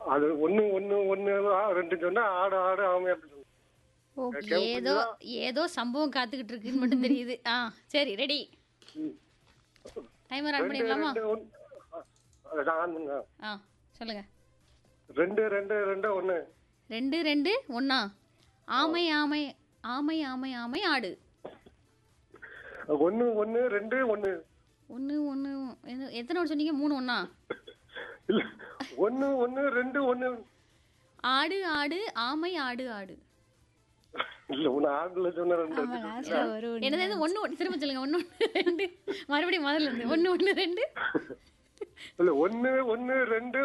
அது ஒண்ணு ஒண்ணு ஒண்ணு ஆ, ரெண்டு சொன்னா ஆடு ஆடு ஆமை அப்படி சொன்னேன். ஓகே கேட்க ஏதோ ஏதோ சம்பவம் காத்துக்கிட்டு இருக்குன்னு மட்டும் தெரியுது ஆ சரி ரெடி ம். டைமர் ஆன் ரெண்டு பண்ணிடலாமா ரெண்டு ஒண்ணு ஆ, அதான் ஆன் பண்ணுங்க. ஆ சொல்லுங்க ரெண்டு ரெண்டு ரெண்டு ஒண்ணு ரெண்டு ரெண்டு ஒண்ணா ஆமை ஆமை ஆமை ஆமை ஆமை ஆடு ஒண்ணு ஒண்ணு ரெண்டு ஒண்ணு ஒன்று ஒன்று எத்தனை ஒன்று சொன்னீங்க மூணு ஒண்ணா இல்ல ஒண்ணு ஒண்ணு ரெண்டு ஒண்ணு ஆடு ஆடு ஆமை ஆடு ஆடு இல்ல ஒண்ணு ஆடுல சொன்ன ரெண்டு ஆமா லாஸ்ட்ல வரும் என்னது இது ஒன்று ஒன்று திரும்ப சொல்லுங்க ஒன்று ஒன்று ரெண்டு மறுபடியும் முதல்ல இருந்து ஒன்று ஒன்று ரெண்டு இல்ல ஒண்ணு ஒண்ணு ரெண்டு